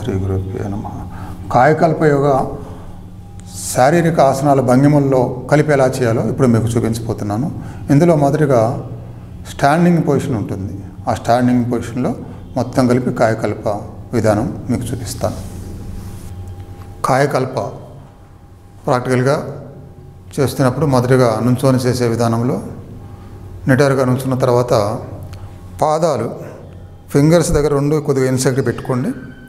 శ్రీ గురుభ్యో నమ కాయకల్ప యోగ శారీరక ఆసనాల భంగిమల్లో కలిపి ఎలా చేయాలో ఇప్పుడు మీకు చూపించబోతున్నాను ఇందులో మొదటిగా స్టాండింగ్ పొజిషన్ ఉంటుంది ఆ స్టాండింగ్ పొజిషన్లో మొత్తం కలిపి కాయకల్ప విధానం మీకు చూపిస్తాను కాయకల్ప ప్రాక్టికల్గా చేస్తున్నప్పుడు మొదటిగా నుంచొని చేసే విధానంలో నిటారుగా నుంచున్న తర్వాత పాదాలు ఫింగర్స్ దగ్గర రెండు కొద్దిగా ఇన్సెక్ట్ పెట్టుకోండి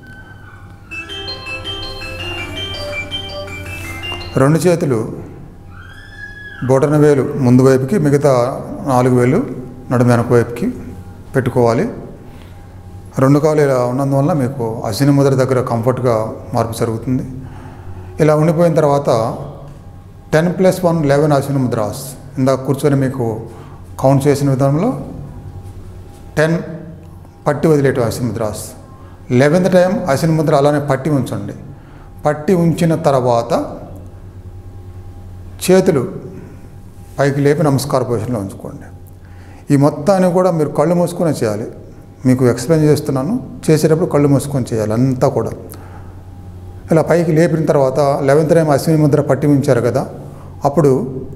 రెండు చేతులు బొటన వేలు ముందు వైపుకి మిగతా నాలుగు వేలు నడుము వెనక వైపుకి పెట్టుకోవాలి రెండు కాలు ఇలా ఉన్నందువల్ల మీకు అసిని ముద్ర దగ్గర కంఫర్ట్గా మార్పు జరుగుతుంది ఇలా ఉండిపోయిన తర్వాత ten plus one eleven Ashwini mudras ఇందాక కూర్చొని మీకు కౌంట్ చేసిన విధానంలో టెన్ పట్టి వదిలేయటం అసిని ముద్రాస్ లెవెన్త్ టైం అసిని ముద్ర అలానే పట్టి ఉంచండి పట్టి ఉంచిన తర్వాత చేతులు పైకి లేపి నమస్కార పొజిషన్లో ఉంచుకోండి ఈ మొత్తాన్ని కూడా మీరు కళ్ళు మూసుకొని చేయాలి మీకు ఎక్స్ప్లెయిన్ చేస్తున్నాను చేసేటప్పుడు కళ్ళు మూసుకొని చేయాలి అంతా కూడా ఇలా పైకి లేపిన తర్వాత లెవెన్త్ టైం అశ్విని ముద్ర పట్టి ఉంచారు కదా అప్పుడు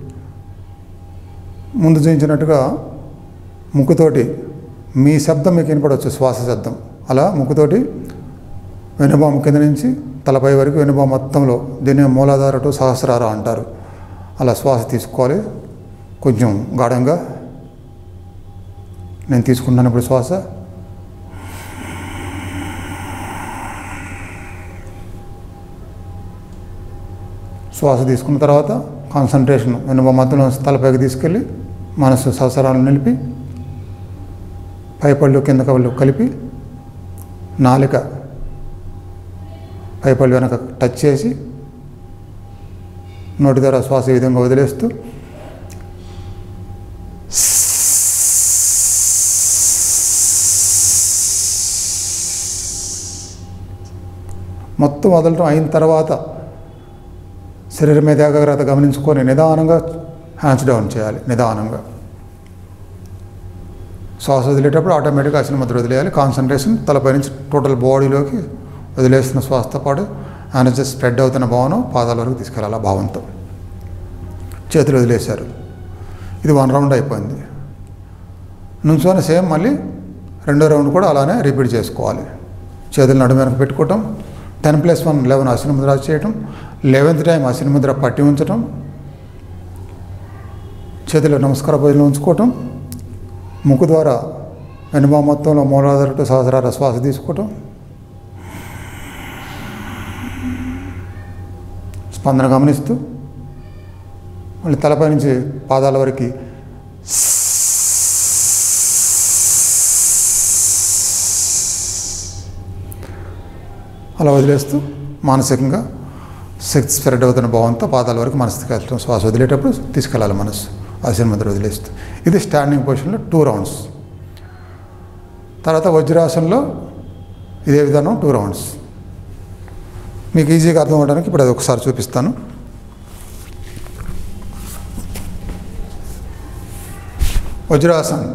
ముందు చూపించినట్టుగా ముక్కుతోటి మీ శబ్దం మీకు వినపడవచ్చు శ్వాస శబ్దం అలా ముక్కుతోటి వెనుబాము కింద నుంచి తలపై వరకు వెనుబాము మొత్తంలో దీన్ని మూలాధార టు సహస్రార అంటారు అలా శ్వాస తీసుకోవాలి కొంచెం గాఢంగా నేను తీసుకుంటాను ఇప్పుడు శ్వాస శ్వాస తీసుకున్న తర్వాత కాన్సన్ట్రేషన్ వెనుక మధ్యలో తలపైకి తీసుకెళ్ళి మనసు సహస్రాలను నిలిపి పైపళ్ళు కింద కళ్ళు కలిపి నాలుక పైపళ్ళు వెనక టచ్ చేసి నోటి ద్వారా శ్వాస ఈ విధంగా వదిలేస్తూ మొత్తం వదలటం అయిన తర్వాత శరీరం మీద ఏకాగ్రత గమనించుకొని నిదానంగా హ్యాండ్స్ డౌన్ చేయాలి నిదానంగా శ్వాస వదిలేటప్పుడు ఆటోమేటిక్గా అసిన ముద్ర వదిలేయాలి కాన్సన్ట్రేషన్ తలపై నుంచి టోటల్ బాడీలోకి వదిలేస్తున్న శ్వాసతో పాటు ఎనర్జీ స్ప్రెడ్ అవుతున్న భావన పాదాల వరకు తీసుకెళ్ళాలి ఆ భావంతో చేతులు వదిలేశారు ఇది వన్ రౌండ్ అయిపోయింది నుంచొని సేమ్ మళ్ళీ రెండో రౌండ్ కూడా అలానే రిపీట్ చేసుకోవాలి చేతులు నడుము వెనక పెట్టుకోవటం ten plus one eleven Ashwini mudra చేయటం లెవెన్త్ టైం అసిన ముద్ర పట్టి ఉంచటం చేతిలో నమస్కార భోజనం ఉంచుకోవటం ముక్కు ద్వారా వెనుబా మొత్తంలో మూలాధార టు సహస్రార శ్వాస తీసుకోవటం స్పందన గమనిస్తూ మళ్ళీ తలపై నుంచి పాదాల వరకు అలా వదిలేస్తూ మానసికంగా శక్తి స్ప్రెడ్ అవుతున్న భావంతో పాదాల వరకు మనసుకి వెళ్ళటం శ్వాస వదిలేటప్పుడు తీసుకెళ్ళాలి మనసు ఆసన ముద్ర వదిలేస్తూ ఇది స్టాండింగ్ పొజిషన్లో టూ రౌండ్స్ తర్వాత వజ్రాసనంలో ఇదే విధానం టూ రౌండ్స్ మీకు ఈజీగా అర్థం అవడానికి ఇప్పుడు అది ఒకసారి చూపిస్తాను వజ్రాసన్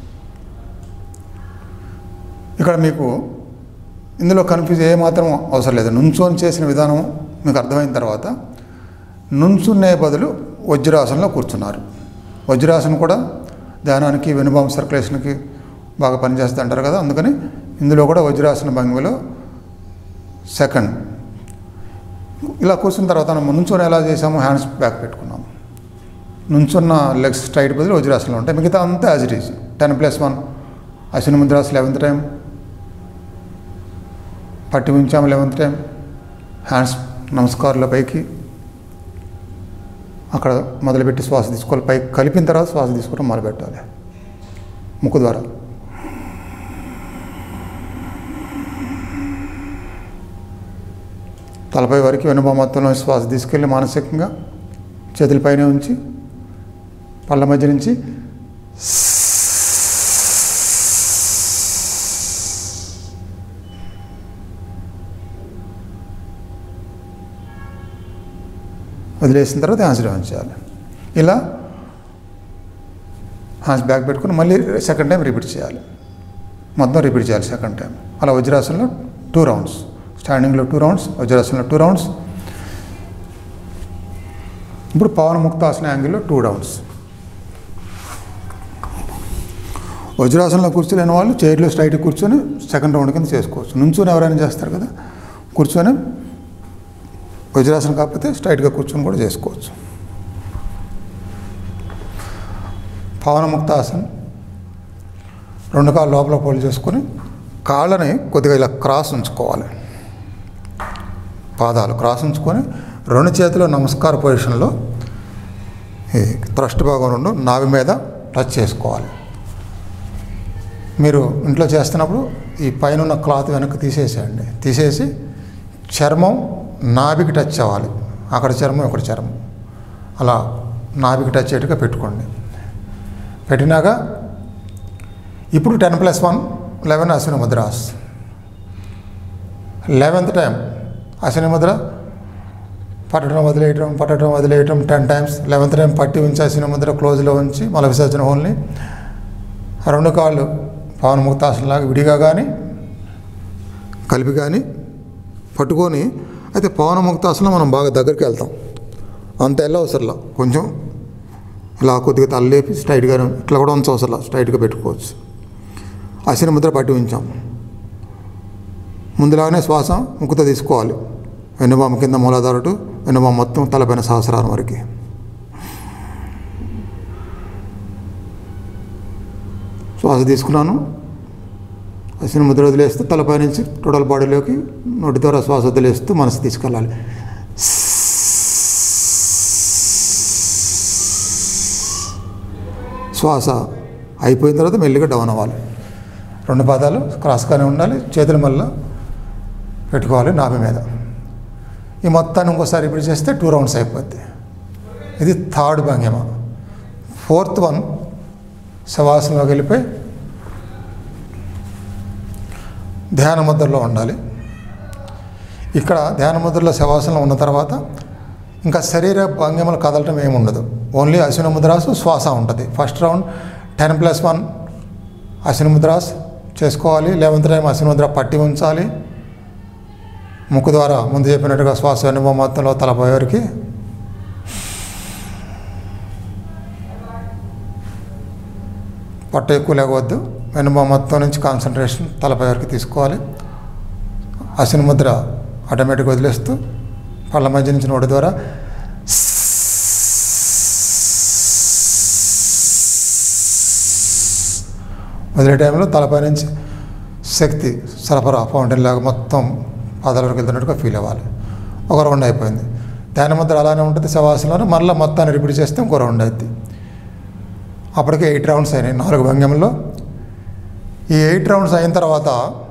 ఇక్కడ మీకు ఇందులో కన్ఫ్యూజ్ ఏమాత్రం అవసరం లేదు నుంచొని చేసిన విధానం మీకు అర్థమైన తర్వాత నుంచునే బదులు వజ్రాసనంలో కూర్చున్నారు వజ్రాసనం కూడా ధ్యానానికి వెనుబాం సర్క్యులేషన్కి బాగా పనిచేస్తుంది అంటారు కదా అందుకని ఇందులో కూడా వజ్రాసన భంగిమలో సెకండ్ ఇలా కూర్చున్న తర్వాత మనం నుంచొని ఎలా చేసాము హ్యాండ్స్ బ్యాక్ పెట్టుకున్నాము నుంచున్న లెగ్స్ స్ట్రైట్ బదులు వజ్రాసనంలో ఉంటాయి మిగతా అంతా as it is ten plus one Ashwini mudras eleventh time పట్టి ఉంచాము లెవెంత్ టైం హ్యాండ్స్ నమస్కారాల పైకి అక్కడ మొదలుపెట్టి శ్వాస తీసుకోవాలి పైకి కలిపిన తర్వాత శ్వాస తీసుకోవడం మొదలుపెట్టాలి ముక్కు ద్వారా తలపై వరకు వెనుభవ మొత్తంలో శ్వాస తీసుకెళ్ళి మానసికంగా చేతులపైనే ఉంచి పళ్ళ మధ్య నుంచి వదిలేసిన తర్వాత హ్యాండ్స్ డౌన్ చేయాలి ఇలా హ్యాండ్స్ బ్యాక్ పెట్టుకుని మళ్ళీ సెకండ్ టైం రిపీట్ చేయాలి మొత్తం రిపీట్ చేయాలి సెకండ్ టైం అలా వజ్రాసనంలో టూ రౌండ్స్ స్టాండింగ్లో టూ రౌండ్స్ వజ్రాసనంలో టూ రౌండ్స్ ఇప్పుడు పవన ముక్తాసన యాంగిల్లో టూ రౌండ్స్ వజ్రాసనంలో కూర్చోలేని వాళ్ళు చైర్లో స్ట్రైట్ కూర్చొని సెకండ్ రౌండ్ కింద చేసుకోవచ్చు నుంచొని ఎవరైనా చేస్తారు కదా కూర్చొని వజ్రాసనం కాకపోతే స్ట్రైట్గా కూర్చొని కూడా చేసుకోవచ్చు పవనముక్తాసనం రెండు కాళ్ళు లోపల పోలు చేసుకొని కాళ్ళని కొద్దిగా ఇలా క్రాస్ ఉంచుకోవాలి పాదాలు క్రాస్ ఉంచుకొని రెండు చేతులు నమస్కార పొజిషన్లో ఈ త్రస్ట్ భాగం రెండు నావి మీద టచ్ చేసుకోవాలి మీరు ఇంట్లో చేస్తున్నప్పుడు ఈ పైన ఉన్న క్లాత్ వెనక్కి తీసేసేయండి తీసేసి చర్మం నాభికి టచ్ అవ్వాలి అక్కడ చర్మం ఇక్కడ చర్మం అలా నాభికి టచ్ అయ్యేట్టుగా పెట్టుకోండి పెట్టినాక ఇప్పుడు ten plus one eleven Ashwini mudras eleventh time Ashwini mudra పట్టడం వదిలేయటం పట్టడం వదిలేయటం టెన్ టైమ్స్ లెవెన్త్ టైం పట్టి ఉంచి అశ్విని ముద్ర క్లోజ్లో ఉంచి మల విసర్జన ఓన్లీ రెండు కాళ్ళు పవన ముక్తాసనలాగా విడిగా కానీ కలిపి కానీ పట్టుకొని అయితే పవన ముక్తాసనం మనం బాగా దగ్గరికి వెళ్తాం అంత వెళ్ళవసరంలా కొంచెం ఇలా కొద్దిగా తలలేపి స్ట్రైట్గా ఇట్లా కూడా ఉంచవసరంలా స్ట్రైట్గా పెట్టుకోవచ్చు అసిన ముద్ర పట్టి ఉంచాం ముందులాగానే శ్వాస ముక్కుతో తీసుకోవాలి వెన్నుబామ కింద మూలాధారటు వెన్నుబామ మొత్తం తలపైన సహస్రారం వరకు శ్వాస తీసుకున్నాను అసిన ముద్ర వదిలేస్తూ తలపై నుంచి టోటల్ బాడీలోకి నోటి ద్వారా శ్వాస వదిలేస్తూ మనసు తీసుకెళ్ళాలి శ్వాస అయిపోయిన తర్వాత మెల్లిగా డౌన్ అవ్వాలి రెండు పాదాలు క్రాస్గానే ఉండాలి చేతుల మళ్ళీ పెట్టుకోవాలి నాభి మీద ఈ మొత్తాన్ని ఇంకోసారి ఇప్పుడు చేస్తే టూ రౌండ్స్ అయిపోద్ది ఇది థర్డ్ భంగిమ ఫోర్త్ వన్ శవాసంలోకి వెళ్ళిపోయి ధ్యాన ముద్రలో ఉండాలి ఇక్కడ ధ్యాన ముద్రలో శవాసనంలో ఉన్న తర్వాత ఇంకా శరీర భంగిమలు కదలటం ఏమి ఉండదు ఓన్లీ అశ్విన ముద్రాసు శ్వాస ఉంటుంది first round ten plus one Ashwini mudras చేసుకోవాలి లెవెన్త్ టైం అశ్విన ముద్ర పట్టి ఉంచాలి ముక్కు ద్వారా ముందు చెప్పినట్టుగా శ్వాస వెనుమ మొత్తంలో తలపై వరకు పట్టు ఎక్కువ లేకవద్దు వెనుమ మొత్తం నుంచి కాన్సన్ట్రేషన్ తలపై వరకు తీసుకోవాలి అశ్విని ముద్ర ఆటోమేటిక్ వదిలేస్తూ పళ్ళ మధ్య నుంచి నోటి ద్వారా వదిలే టైంలో తలపై నుంచి శక్తి సరఫరా ఫౌంటైన్ లాగా మొత్తం పాదాల వరకు వెళ్తున్నట్టుగా ఫీల్ అవ్వాలి ఒక రౌండ్ అయిపోయింది ధ్యాన ముద్ర అలానే ఉంటుంది శవాసంలోనే మళ్ళీ మొత్తాన్ని రిపీట్ చేస్తే ఇంకో రౌండ్ అవుతుంది అప్పటికే ఎయిట్ రౌండ్స్ అయినాయి నాలుగు భంగిమంలో ఈ ఎయిట్ రౌండ్స్ అయిన తర్వాత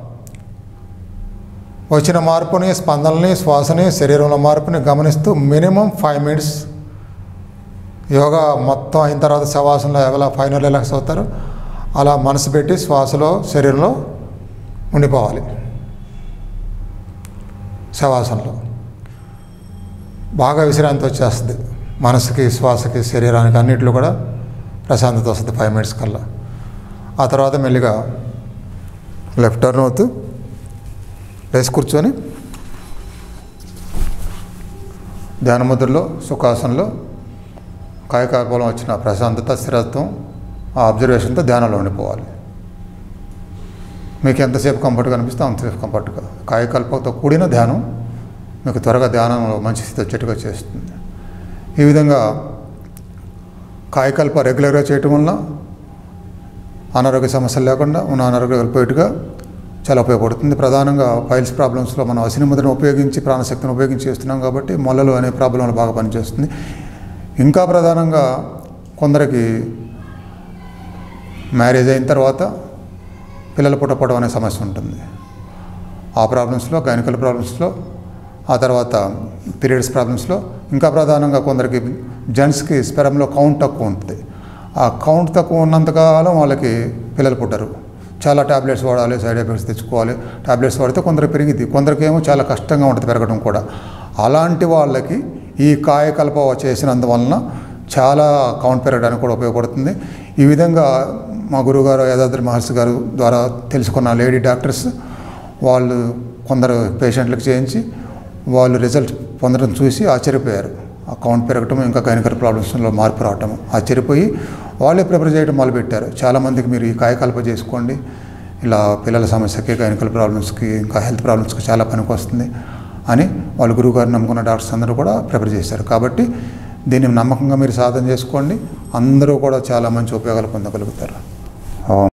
వచ్చిన మార్పుని స్పందనని శ్వాసని శరీరంలో మార్పుని గమనిస్తూ మినిమం ఫైవ్ మినిట్స్ యోగా మొత్తం అయిన తర్వాత శవాసంలో ఎలా ఫైనల్ రిలాక్స్ అవుతారో అలా మనసు పెట్టి శ్వాసలో శరీరంలో ఉండిపోవాలి శవాసంలో బాగా విశ్రాంతి వచ్చేస్తుంది మనసుకి శ్వాసకి శరీరానికి అన్నింటిలో కూడా ప్రశాంతత వస్తుంది ఫైవ్ మినిట్స్ కల్లా ఆ తర్వాత మెల్లిగా లెఫ్ట్ టర్న్ అవుతూ లేచి కూర్చొని ధ్యానముద్రలో సుఖాసనంలో కాయకార్పంలో వచ్చిన ప్రశాంతత స్థిరత్వం ఆ అబ్జర్వేషన్తో ధ్యానంలో ఉండిపోవాలి మీకు ఎంతసేపు కంఫర్ట్గా అనిపిస్తే అంతసేపు కంఫర్ట్గా కాయకల్పంతో కూడిన ధ్యానం మీకు త్వరగా ధ్యానంలో మంచి స్థితి వచ్చేట్టుగా చేస్తుంది ఈ విధంగా కాయకల్ప రెగ్యులర్గా చేయటం వల్ల అనారోగ్య సమస్యలు లేకుండా ఉన్న అనారోగ్యాలు వెళ్ళిపోయేట్టుగా చాలా ఉపయోగపడుతుంది ప్రధానంగా ఫైల్స్ ప్రాబ్లమ్స్లో మనం అసిని ముద్రను ఉపయోగించి ప్రాణశక్తిని ఉపయోగించి చేస్తున్నాం కాబట్టి మొల్లలు అనే ప్రాబ్లంలో బాగా పనిచేస్తుంది ఇంకా ప్రధానంగా కొందరికి మ్యారేజ్ అయిన తర్వాత పిల్లలు పుట్టపడం అనే సమస్య ఉంటుంది ఆ ప్రాబ్లమ్స్లో గైనకల్ ప్రాబ్లమ్స్లో ఆ తర్వాత పీరియడ్స్ ప్రాబ్లమ్స్లో ఇంకా ప్రధానంగా కొందరికి జెంట్స్కి స్పెరంలో కౌంట్ తక్కువ ఉంటుంది ఆ కౌంట్ తక్కువ ఉన్నంతకాలం వాళ్ళకి పిల్లలు పుట్టరు చాలా టాబ్లెట్స్ వాడాలి సైడ్ ఎఫెక్ట్స్ తెచ్చుకోవాలి టాబ్లెట్స్ వాడితే కొందరికి పెరిగింది కొందరికి ఏమో చాలా కష్టంగా ఉంటుంది పెరగడం కూడా అలాంటి వాళ్ళకి ఈ కాయకల్ప చేసినందువలన చాలా కౌంట్ పెరగడానికి కూడా ఉపయోగపడుతుంది ఈ విధంగా మా గురువుగారు యాదాద్రి మహర్షి గారు ద్వారా తెలుసుకున్న లేడీ డాక్టర్స్ వాళ్ళు కొందరు పేషెంట్లకు చేయించి వాళ్ళు రిజల్ట్ పొందడం చూసి ఆశ్చర్యపోయారు ఆ కౌంట్ పెరగటం ఇంకా గైనకర్ ప్రాబ్లమ్స్లో మార్పు రావటం ఆశ్చర్యపోయి వాళ్ళే ప్రిపేర్ చేయడం మొదలుపెట్టారు చాలామందికి మీరు ఈ కాయకల్ప చేసుకోండి ఇలా పిల్లల సమస్యకి గైనకల్ ప్రాబ్లమ్స్కి ఇంకా హెల్త్ ప్రాబ్లమ్స్కి చాలా పనికి వస్తుంది అని వాళ్ళు గురువుగారు నమ్ముకున్న డాక్టర్స్ అందరూ కూడా ప్రిపేర్ చేశారు కాబట్టి దీన్ని నమ్మకంగా మీరు సాధన చేసుకోండి అందరూ కూడా చాలా మంచి ఉపయోగాలు పొందగలుగుతారు ఓం